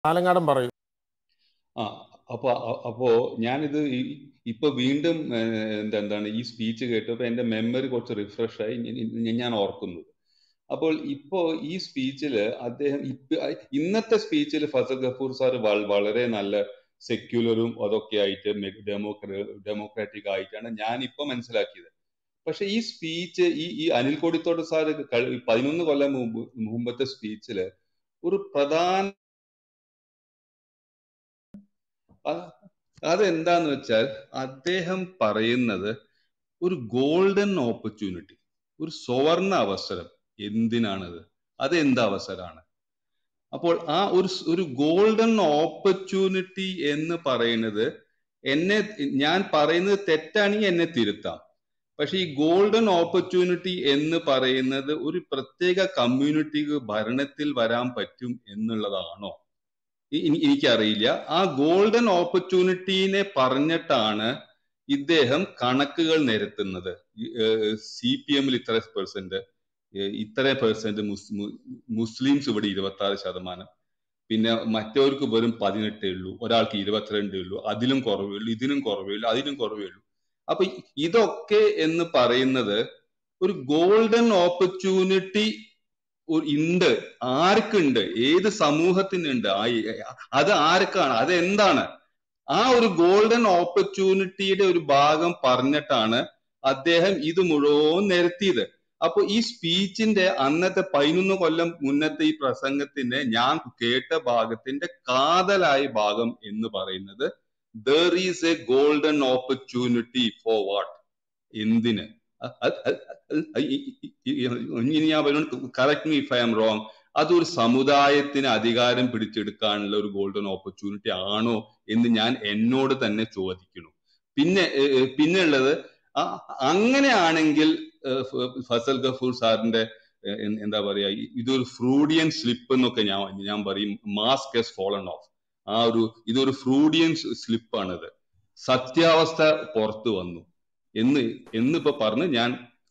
ആലങ്ങാടൻ പറയും ആ അപ്പൊ അ- അപ്പോ ഞാനിത് ഈ- ഇപ്പൊ വീണ്ടും ഏഹ്, എന്താ എന്താണ് ഈ സ്പീച്ച് കേട്ടപ്പോ എന്റെ മെമ്മറി കുറച്ച് റിഫ്രഷ് ആയി ഞ- ഞ- ഞാൻ ഓർക്കുന്നത് അപ്പോൾ ഇപ്പോ ഈ സ്പീച്ചില് അദ്ദേഹം ഇപ്പ ഇന്നത്തെ സ്പീച്ചിൽ ഫസൽ ഗഫൂർ സാർ വളരെ നല്ല സെക്യുലറും അതൊക്കെ ആയിട്ട് ഡെമോക്രാറ്റിക് ആയിട്ടാണ് ഞാൻ ഇപ്പൊ മനസ്സിലാക്കിയത് പക്ഷെ ഈ സ്പീച്ച് ഈ ഈ അനിൽ കൊടിത്തോട് സാർ പതിനൊന്ന് കൊല്ലം മുമ്പ് മുമ്പത്തെ സ്പീച്ചില് ഒരു പ്രധാന അ- അതെന്താന്ന് വെച്ചാൽ അദ്ദേഹം പറയുന്നത് ഒരു ഗോൾഡൻ ഓപ്പർച്യൂണിറ്റി ഒരു സുവർണ അവസരം എന്തിനാണത് അത് എന്ത് അവസരമാണ് അപ്പോൾ ആ ഒരു സ് ഒരു ഗോൾഡൻ ഓപ്പർച്യൂണിറ്റി എന്ന് പറയുന്നത് എന്നെ ഞാൻ പറയുന്നത് തെറ്റാണെങ്കിൽ എന്നെ തിരുത്താം പക്ഷെ ഈ ഗോൾഡൻ ഓപ്പർച്യൂണിറ്റി എന്ന് പറയുന്നത് ഒരു പ്രത്യേക കമ്മ്യൂണിറ്റിക്ക് ഭരണത്തിൽ വരാൻ പറ്റും എന്നുള്ളതാണോ ഇ- ഇനി- എനിക്കറിയില്ല ആ ഗോൾഡൻ ഓപ്പർച്യൂണിറ്റീനെ പറഞ്ഞിട്ടാണ് ഇദ്ദേഹം കണക്കുകൾ നിരത്തുന്നത് സി പി എമ്മിൽ ഇത്ര പെർസെന്റ് ഇത്ര പെർസെന്റ് മുസ്ലിംസ് ഇവിടെ ഇരുപത്തി ആറ് ശതമാനം പിന്നെ മറ്റവർക്ക് വെറും പതിനെട്ടേ ഉള്ളൂ ഒരാൾക്ക് ഇരുപത്തിരണ്ടേ ഉള്ളൂ അതിലും കുറവേ ഉള്ളൂ ഇതിനും കുറവേ ഉള്ളൂ അതിനും കുറവേ ഉള്ളൂ അപ്പൊ ഇതൊക്കെ എന്ന് പറയുന്നത് ഒരു ഗോൾഡൻ ഓപ്പർച്യൂണിറ്റി ഉണ്ട് ആർക്കുണ്ട് ഏത് സമൂഹത്തിനുണ്ട് ആ അത് ആർക്കാണ് അത് എന്താണ് ആ ഒരു ഗോൾഡൻ ഓപ്പർച്യൂണിറ്റിയുടെ ഒരു ഭാഗം പറഞ്ഞിട്ടാണ് അദ്ദേഹം ഇത് മുഴുവൻ നിരത്തിയത് അപ്പൊ ഈ സ്പീച്ചിന്റെ അന്നത്തെ പതിനൊന്ന് കൊല്ലം മുന്നത്തെ ഈ പ്രസംഗത്തിന്റെ ഞാൻ കേട്ട ഭാഗത്തിന്റെ കാതലായ ഭാഗം എന്ന് പറയുന്നത് there is a golden opportunity for what എന്തിന് അ- അ- അ- അ- ഈ- ഈ- ഈ- ഇനി ഞാൻ correct me if I am wrong അതൊരു സമുദായത്തിന് അധികാരം പിടിച്ചെടുക്കാനുള്ള ഒരു ഗോൾഡൻ ഓപ്പർച്യൂണിറ്റി ആണോ എന്ന് ഞാൻ എന്നോട് തന്നെ ചോദിക്കുന്നു പിന്നെ ഏഹ്, ഏഹ്, പിന്നെ ഉള്ളത് ആ- അങ്ങനെയാണെങ്കിൽ ഏഹ്, ഫ- ഫസൽ ഗഫൂർ സാറിന്റെ ഏഹ്, എൻ- എന്താ പറയാ ഇ- ഇതൊരു ഫ്രൂഡിയൻ സ്ലിപ്പ് എന്നൊക്കെ ഞാൻ ഞാൻ പറയും മാസ്ക് ഹസ് ഫോളൺ ഓഫ് ആ ഒരു ഇതൊരു ഫ്രൂഡിയൻ സ്ലിപ്പാണിത് സത്യാവസ്ഥ പുറത്തു വന്നു എന്ന് എന്നിപ്പോ പറഞ്ഞ് ഞാൻ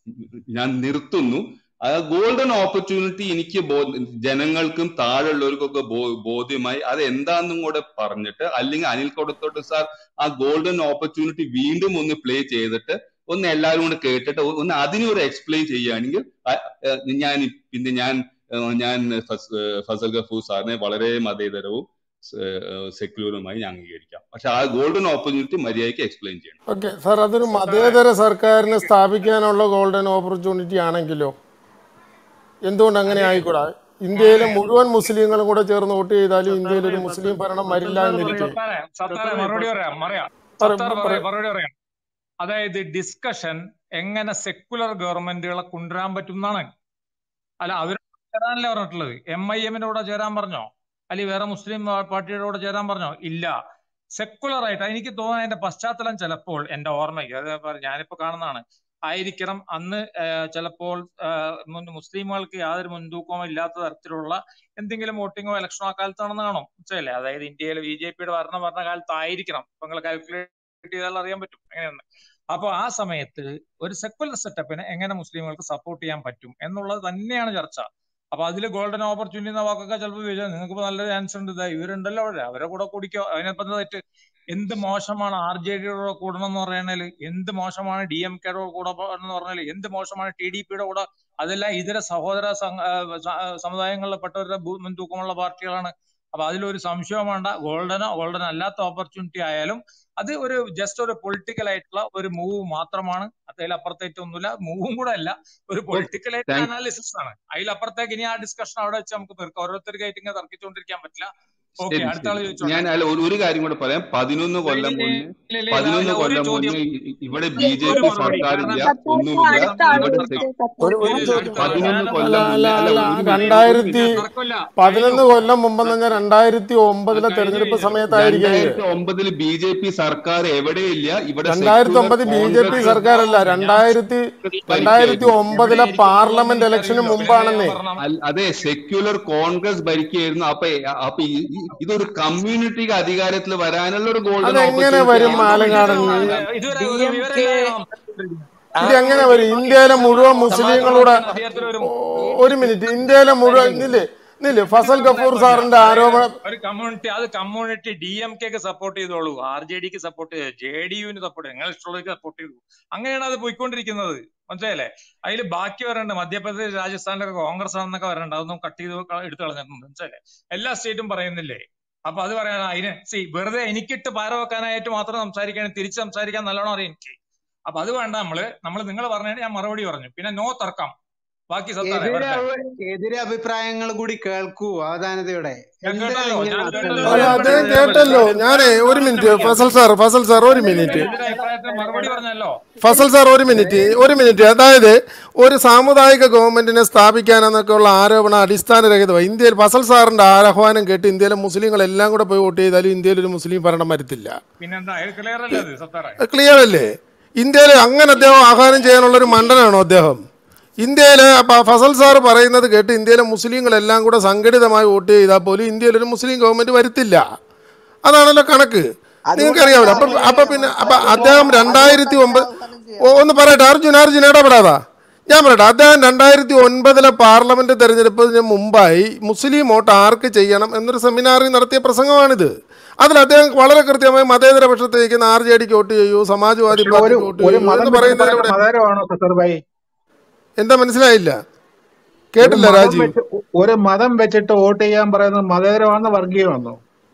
ഞാൻ നിർത്തുന്നു ആ ഗോൾഡൻ ഓപ്പർച്യൂണിറ്റി എനിക്ക് ബോ- ജനങ്ങൾക്കും താഴെയുള്ളവർക്കൊക്കെ ബോ- ബോധ്യമായി അത് എന്താണെന്നും കൂടെ പറഞ്ഞിട്ട് അല്ലെങ്കിൽ അനിൽ കൊടുത്തോട്ട് സാർ ആ ഗോൾഡൻ ഓപ്പർച്യൂണിറ്റി വീണ്ടും ഒന്ന് പ്ലേ ചെയ്തിട്ട് ഒന്ന് എല്ലാവരും കൂടെ കേട്ടിട്ട് ഒ- ഒന്ന് അതിനൊരു എക്സ്പ്ലെയിൻ ചെയ്യുകയാണെങ്കിൽ അ- ഏഹ് ഞാൻ ഇ- പിന്നെ ഞാൻ ഏഹ് ഞാൻ ഫസ്- ഏഹ് ഫസൽ ഗഫൂർ സാറിനെ വളരെ മതേതരവും സെക്യൂറുമായി ഞാൻ അംഗീകരിക്കാം പക്ഷെ ആ ഗോൾഡൻ ഓപ്പർച്യൂണിറ്റി മര്യാദയ്ക്ക് എക്സ്പ്ലെയിൻ ചെയ്യണം ഓക്കെ സാർ അതൊരു മതേതര സർക്കാരിനെ സ്ഥാപിക്കാനുള്ള ഗോൾഡൻ ഓപ്പർച്യൂണിറ്റി ആണെങ്കിലോ എന്തുകൊണ്ട് അങ്ങനെ ആയിക്കൂടാ ഇന്ത്യയിലെ മുഴുവൻ മുസ്ലിങ്ങളും കൂടെ ചേർന്ന് വോട്ട് ചെയ്താലും ഇന്ത്യയിൽ ഒരു മുസ്ലിം ഭരണം വരില്ല എന്നിരിക്കെ സത്താറെ സത്താറെ മറുപടി പറയാം പറയാം പറ- സത്താർ പറ- പറയാം മറുപടി പറയാം അതായത് ഡിസ്കഷൻ എങ്ങനെ സെക്കുലർ ഗവൺമെന്റുകളെ കൊണ്ടുവരാൻ പറ്റും എന്നാണ് അല്ല അവർ ചേരാനല്ലേ പറഞ്ഞിട്ടുള്ളത് എം ഐ എമ്മിന്റെ കൂടെ ചേരാൻ പറഞ്ഞോ അല്ലെങ്കിൽ വേറെ മുസ്ലിം പാർട്ടിയുടെ കൂടെ ചേരാൻ പറഞ്ഞോ ഇല്ല സെക്കുലർ ആയിട്ട് എനിക്ക് തോന്നുന്ന അതിന്റെ പശ്ചാത്തലം ചിലപ്പോൾ എന്റെ ഓർമ്മയ്ക്ക് അത് പറ- ഞാനിപ്പോ കാണുന്നതാണ് ആയിരിക്കണം അന്ന് ഏഹ്, ചിലപ്പോൾ ഏഹ്, മുൻ- മുസ്ലിമുകൾക്ക് യാതൊരു മുൻതൂക്കവും ഇല്ലാത്ത തരത്തിലുള്ള എന്തെങ്കിലും വോട്ടിങ്ങോ ഇലക്ഷനോ ആ കാലത്ത് നടന്നതാണോ മനസ്സിലല്ലേ അതായത് ഇന്ത്യയിൽ ബി ജെ പിയുടെ ഭരണ ഭരണ കാലത്തായിരിക്കണം ഇപ്പൊ നിങ്ങൾ കാൽക്കുലേറ്റ് ചെയ്താൽ അറിയാൻ പറ്റും എങ്ങനെയെന്ന് അപ്പൊ ആ സമയത്ത് ഒരു സെക്കുലർ സെറ്റപ്പിനെ എങ്ങനെ മുസ്ലിമുകൾക്ക് സപ്പോർട്ട് ചെയ്യാൻ പറ്റും എന്നുള്ളത് തന്നെയാണ് ചർച്ച അപ്പൊ അതിൽ ഗോൾഡൻ ഓപ്പർച്യൂണിറ്റി എന്ന വാക്കൊക്കെ ചിലപ്പോൾ ചോദിച്ചാൽ നിങ്ങൾക്ക് ഇപ്പൊ നല്ല ചാൻസ് ഉണ്ട് ഇതാ ഇവരുണ്ടല്ലോ അവിടെ അവരെ കൂടെ കൂടിക്കോ അതിനകത്ത് എന്താ തെറ്റ് എന്ത് മോശമാണ് ആർ ജെ ഡിയുടെ കൂടണം എന്ന് പറയണേല് എന്ത് മോശമാണ് ഡി എം കെയുടെ കൂടെ എന്ന് പറഞ്ഞാല് എന്ത് മോശമാണ് ടി ഡി പിയുടെ കൂടെ അതെല്ലാം ഇതര സഹോദര സംഘ- ആ, സ- ആ, സമുദായങ്ങളിൽപ്പെട്ടവരുടെ ഭൂ- മുൻതൂക്കമുള്ള പാർട്ടികളാണ് അപ്പൊ അതിലൊരു സംശയം വേണ്ട ഗോൾഡനോ ഗോൾഡൻ അല്ലാത്ത ഓപ്പർച്യൂണിറ്റി ആയാലും അത് ഒരു ജസ്റ്റ് ഒരു പൊളിറ്റിക്കൽ ആയിട്ടുള്ള ഒരു മൂവ് മാത്രമാണ് അതിലപ്പുറത്തേക്ക് ഒന്നുമില്ല മൂവും കൂടെ അല്ല ഒരു പൊളിറ്റിക്കൽ ആയിട്ടുള്ള Thank- അനാലിസിസ് ആണ് അതിലപ്പുറത്തേക്ക് ഇനി ആ ഡിസ്കഷൻ അവിടെ വെച്ച് നമുക്ക് തീർക്കാം ഓരോരുത്തർക്കായിട്ട് ഇങ്ങനെ തർക്കിച്ചുകൊണ്ടിരിക്കാൻ പറ്റില്ല ഓക്കെ ശരി അടുത്ത ആള് ശരി ചോദിച്ചോട്ടെ ഞാൻ അല്ല ഒരു ഒരു കാര്യം കൂടെ പറയാം പതിനൊന്ന് കൊല്ലം ഇല്ല, മുന്നേ ഇല്ല, ഇല്ല, പതിനൊന്ന് ഇല്ല, ഒരു കൊല്ലം ചോദ്യം മുന്നേ ഇ- ഇവിടെ ബി ജെ ഒരു പി മറുപടി സർക്കാരില്ല കാരണം ഒന്നുമില്ല അടുത്ത ആള് ഇവിടെ വിളിച്ച് സെ- സത്യം ഒരു ഒരു ഇല്ല, ഇല്ല, ചോദ്യം അടുത്ത ആള് പതിനൊന്ന് ഞാനത് അല്ല കൊല്ലം അല്ല മുന്നേ അല്ല അല്ല ഒരു മിനിറ്റ് രണ്ടായിരത്തി ഇല്ല, തർക്കമില്ല കഴിഞ്ഞു പതിനൊന്ന് കൊല്ലം മുമ്പെന്ന് പറഞ്ഞാൽ രണ്ടായിരത്തി ഒമ്പതിലെ കഴിഞ്ഞു തെരഞ്ഞെടുപ്പ് കഴിഞ്ഞു സമയത്തായിരിക്കും ഇത് രണ്ടായിരത്തി ഒമ്പതിൽ ബി ജെ പി സർക്കാർ എവിടെയില്ല ഇവിടെ രണ്ടായിരത്തി സെക്യുലർ ഒമ്പത് ബി ജെ പി കോൺഗ്രസ് സർക്കാരല്ല ഞാൻ രണ്ടായിരത്തി രണ്ടായിരത്തി ഭരിക്കായിരുന്നു ഒമ്പതിലെ എവിടെയായിരിക്കും പാർലമെന്റ് പോകുമെന്ന് ഇലക്ഷന് എനിക്കറിയില്ലോ പിന്നെ ഞാൻ മുമ്പാണെന്നേ പറഞ്ഞ അൽ- അതെ സെക്യുലർ കോൺഗ്രസ് ഭരിക്കുകയായിരുന്നു അപ്പൊ അപ്പൊ ഈ- ഈ- ഇതൊരു കമ്മ്യൂണിറ്റിക്ക് അധികാരത്തിൽ വരാനുള്ള ഒരു ഗോൾഡൻ അതെങ്ങനെ ഓപ്പർച്യൂണിറ്റി വരും ആണ് ആലങ്ങാടൻ ഇതുവരെ ഡി ഒരു എം വിവരം കെ ഇല്ലാതെ ഇത് എങ്ങനെ വരും ഇന്ത്യയിലെ മുഴുവൻ മുസ്ലിങ്ങളുടെ അദ്ദേഹത്തിന് ഒരു ഒ- ഒരു മിനിറ്റ് ഇന്ത്യയിലെ മുഴുവൻ ഇല്ലേ ഇല്ലേ ഫസൽ ഗഫൂർ സാറിന്റെ ആരോപണം ഒരു കമ്മ്യൂണിറ്റി അത് കമ്മ്യൂണിറ്റി ഡി എം കെക്ക് സപ്പോർട്ട് ചെയ്തോളൂ ആർ ജെ ഡിക്ക് സപ്പോർട്ട് ചെയ്തു ജെ ഡി യുവിന് സപ്പോർട്ട് ചെയ്തു നിങ്ങൾ ഇഷ്ടമുള്ളവർക്ക് സപ്പോർട്ട് ചെയ്തു അങ്ങനെയാണ് അത് പോയിക്കൊണ്ടിരിക്കുന്നത് മനസ്സിലായില്ലേ അതിൽ ബാക്കി വരണ്ട് മധ്യപ്രദേശ് രാജസ്ഥാനിലൊക്കെ കോൺഗ്രസ് ആണെന്നൊക്കെ വരണ്ട് അതൊന്നും കട്ട് ചെയ്ത് ക- എടുത്ത് കളഞ്ഞിട്ടുണ്ട് മനസ്സിലായില്ലേ എല്ലാ സ്റ്റേറ്റും പറയുന്നില്ലേ അപ്പൊ അത് പറയാൻ അതിന് സി വെറുതെ എനിക്കിട്ട് പാര വെക്കാനായിട്ട് മാത്രം സംസാരിക്കാൻ തിരിച്ച് സംസാരിക്കാൻ നല്ലോണം അറിയാം എനിക്ക് അപ്പൊ അത് വേണ്ട നമ്മള് നമ്മൾ നിങ്ങൾ പറഞ്ഞതിന് ഞാൻ മറുപടി പറഞ്ഞു പിന്നെ നോ തർക്കം ബാക്കി സത്താറെ എതിരെ വരട്ടെ അവ- എതിരെ അഭിപ്രായങ്ങൾ കൂടി കേൾക്കൂ അവധാനതയോടെ ഞാൻ എന്തിനാ കേട്ടല്ലോ ഇങ്ങനെ ഞാൻ നടത്തുന്നത്? കേട്ടല്ലോ അല്ല അദ്ദേഹം കേട്ടല്ലോ ഞാനേ ഒരു minute Fazal sir Fazal sir ഒരു മിനിറ്റ് എതിരെ അഭിപ്രായത്തിന് മറുപടി പറഞ്ഞല്ലോ ഫസൽ സാർ ഒരു മിനിറ്റ് ഒരു മിനിറ്റ് അതായത് ഒരു സാമുദായിക ഗവൺമെന്റിനെ സ്ഥാപിക്കാനെന്നൊക്കെയുള്ള ആരോപണം അടിസ്ഥാനരഹിതമായി ഇന്ത്യയിൽ ഫസൽ സാറിന്റെ ആഹ്വാനം കേട്ട് ഇന്ത്യയിലെ മുസ്ലിങ്ങൾ എല്ലാം കൂടെ പോയി വോട്ട് ചെയ്താലും ഇന്ത്യയിൽ ഒരു മുസ്ലിം ഭരണം വരത്തില്ല പിന്നെന്താ അത് ക്ലിയർ അല്ലേ അത് സത്താറെ ക്ലിയർ അല്ലേ ഇന്ത്യയിൽ അങ്ങനെ അദ്ദേഹം ആഹ്വാനം ചെയ്യാനുള്ള ഒരു മണ്ടനാണോ അദ്ദേഹം ഇന്ത്യയിലെ പ- ഫസൽ സാർ പറയുന്നത് കേട്ട് ഇന്ത്യയിലെ മുസ്ലിങ്ങളെല്ലാം കൂടെ സംഘടിതമായി വോട്ട് ചെയ്താൽ പോലും ഇന്ത്യയിൽ ഒരു മുസ്ലിം ഗവൺമെന്റ് വരുത്തില്ല അതാണല്ലോ കണക്ക് നിങ്ങൾക്ക് അറിയാമല്ലോ അപ്പൊ അപ്പൊ പിന്നെ അപ്പൊ അദ്ദേഹം രണ്ടായിരത്തി ഒമ്പത് ഓ, ഒന്ന് പറയട്ടെ അർജുൻ അർജുൻ ഇടപെടാതാ ഞാൻ പറയട്ടെ അദ്ദേഹം രണ്ടായിരത്തി ഒൻപതിലെ പാർലമെന്റ് തെരഞ്ഞെടുപ്പിന് മുമ്പായി മുസ്ലിം വോട്ട് ആർക്ക് ചെയ്യണം എന്നൊരു സെമിനാറിൽ നടത്തിയ പ്രസംഗമാണിത് അതിൽ അദ്ദേഹം വളരെ കൃത്യമായി മതേതര പക്ഷത്ത് നിൽക്കുന്ന ആർ ജെ ഡിക്ക് വോട്ട് ചെയ്യൂ സമാജ്വാദി ഒരു പാർട്ടിക്ക് വോട്ട് ഒരു ചെയ്യൂ മതം എന്ന് വെച്ചിട്ട് പറയുന്നതിലൂടെ പറയുന്ന മതേതരമാണോ സസർ ഭായി എന്താ മനസ്സിലായില്ല ഒരു കേട്ടില്ല മതം രാജീവ് വെച്ച് ഒരു മതം വെച്ചിട്ട് വോട്ട് ചെയ്യാൻ പറയുന്നത് മതേതരമാണോ വർഗീയമാണോ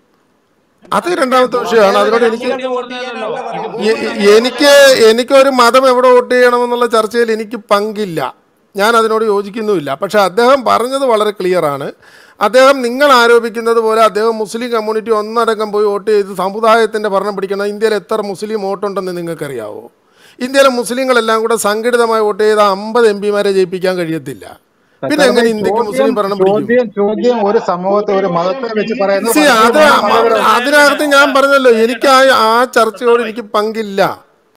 അത് രണ്ടാമത്തെ വിഷയമാണ് അതിനോട് എനിക്ക് ഞാൻ പറഞ്ഞതല്ലോ എ- എ- എനിക്ക് എനിക്കൊരു മതം എവിടെ വോട്ട് ചെയ്യണമെന്നുള്ള ചർച്ചയിൽ എനിക്ക് പങ്കില്ല ഞാൻ അതിനോട് യോജിക്കുന്നുമില്ല പക്ഷെ അദ്ദേഹം പറഞ്ഞത് വളരെ ക്ലിയർ ആണ് അദ്ദേഹം നിങ്ങൾ ആരോപിക്കുന്നത് പോലെ അദ്ദേഹം മുസ്ലിം കമ്മ്യൂണിറ്റി ഒന്നടങ്കം പോയി വോട്ട് ചെയ്ത് സമുദായത്തിൻ്റെ ഭരണം പിടിക്കണം ഇന്ത്യയിൽ എത്ര മുസ്ലിം വോട്ടുണ്ടെന്ന് നിങ്ങൾക്കറിയാവോ ഇന്ത്യയിലെ മുസ്ലിങ്ങളെല്ലാം കൂടെ സംഘടിതമായി വോട്ട് ചെയ്ത അമ്പത് എം പിമാരെ ജയിപ്പിക്കാൻ കഴിയത്തില്ല പിന്നെ സസർ എങ്ങനെ ഭായി ഇന്ത്യക്ക് മുസ്ലിം ചോദ്യം ഭരണം പിടിക്കും ചോദ്യം ചോദ്യം ഒരു സമൂഹത്തെ ഒരു മതത്തെ വെച്ച് പറയുന്നത് സി അത് വർഗീയമാണോ മതേതരമാണോ അതിനകത്ത് ഞാൻ പറഞ്ഞല്ലോ എനിക്ക് ആ ആ ചർച്ചയോട് എനിക്ക് പങ്കില്ല